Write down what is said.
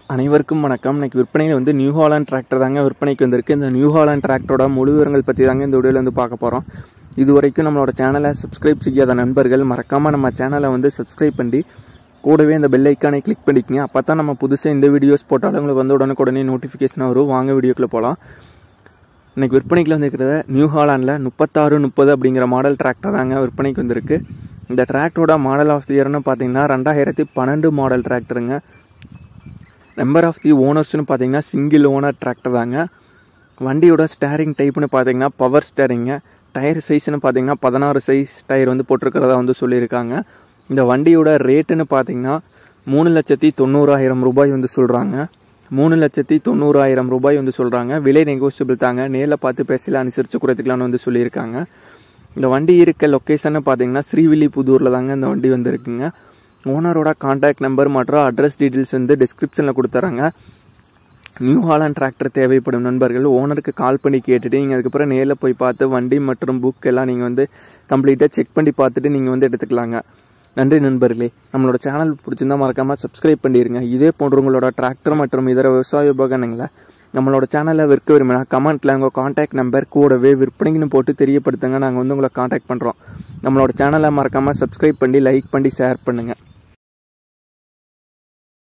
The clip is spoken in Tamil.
அனைவருக்கும் வணக்கம் இன்னைக்கு விற்பனையில் வந்து நியூ ஹாலாண்ட் டிராக்டர் தாங்க விற்பனைக்கு வந்திருக்கு இந்த நியூ ஹாலாண்ட் டிராக்டரோட முழு விவரங்கள் பற்றி தாங்க இந்த வீடியோவில் வந்து பார்க்க போகிறோம் இது வரைக்கும் நம்மளோட சேனலை சப்ஸ்கிரைப் செய்யாத நண்பர்கள் மறக்காமல் நம்ம சேனலை வந்து சப்ஸ்கிரைப் பண்ணி கூடவே இந்த பெல் ஐக்கானை கிளிக் பண்ணிக்கங்க அப்போ தான் நம்ம புதுசாக இந்த வீடியோஸ் போட்டாலும் உங்களுக்கு வந்து உடனுக்குடனே நோட்டிஃபிகேஷன் வரும் வாங்க வீடியோக்குள்ளே போகலாம் இன்னைக்கு விற்பனைக்கு வந்திருக்கிறத நியூ ஹாலாண்டில் முப்பத்தாறு முப்பது அப்படிங்கிற மாடல் டிராக்டர் தாங்க விற்பனைக்கு வந்திருக்கு இந்த டிராக்டரோட மாடல் ஆஃப் தி இயர்னு பார்த்தீங்கன்னா ரெண்டாயிரத்தி பன்னெண்டு மாடல் டிராக்டருங்க நம்பர் ஆஃப் தி ஓனர்ஸ்னு பார்த்தீங்கன்னா சிங்கிள் ஓனர் டிராக்டர் தாங்க வண்டியோட ஸ்டேரிங் டைப்னு பார்த்தீங்கன்னா பவர் ஸ்டேரிங்க டயர் சைஸ்னு பார்த்தீங்கன்னா பதினாறு சைஸ் டயர் வந்து போட்டிருக்கிறதா வந்து சொல்லியிருக்காங்க இந்த வண்டியோட ரேட்டுன்னு பார்த்தீங்கன்னா மூணு லட்சத்தி தொண்ணூறாயிரம் ரூபாய் வந்து சொல்கிறாங்க மூணு லட்சத்தி தொண்ணூறாயிரம் ரூபாய் வந்து சொல்கிறாங்க விலை நெகோசியபிள் தாங்க நேரில் பார்த்து பேசல அனுசரித்து குறைத்துக்கலாம்னு வந்து சொல்லியிருக்காங்க இந்த வண்டி இருக்க லொக்கேஷன் பார்த்தீங்கன்னா ஸ்ரீவில்லிபுதூரில் தாங்க இந்த வண்டி வந்து இருக்குங்க ஓனரோட காண்டாக்ட் நம்பர் மற்றும் அட்ரஸ் டீட்டெயில்ஸ் வந்து டிஸ்கிரிப்ஷனில் கொடுத்துறாங்க நியூ ஹாலாண்ட் டிராக்டர் தேவைப்படும் நண்பர்கள் ஓனருக்கு கால் பண்ணி கேட்டுட்டு நீங்கள் அதுக்கப்புறம் நேரில் போய் பார்த்து வண்டி மற்றும் புக் எல்லாம் நீங்கள் வந்து கம்ப்ளீட்டாக செக் பண்ணி பார்த்துட்டு நீங்கள் வந்து எடுத்துக்கலாங்க நன்றி நண்பர்களே நம்மளோட சேனல் பிடிச்சிருந்தா மறக்காமல் சப்ஸ்கிரைப் பண்ணிடுங்க இதே போன்ற உங்களோட டிராக்டர் மற்றும் இதர விவசாய உபகரணங்களை நம்மளோட சேனலில் விற்க விரும்பினா கமெண்ட்டில் உங்கள் காண்டாக்ட் நம்பர் கூடவே விற்பனைக்குன்னு போட்டு தெரியப்படுத்துங்க நாங்கள் வந்து உங்களை காண்டாக்ட் பண்ணுறோம் நம்மளோட சேனலை மறக்காமல் சப்ஸ்கிரைப் பண்ணி லைக் பண்ணி ஷேர் பண்ணுங்கள்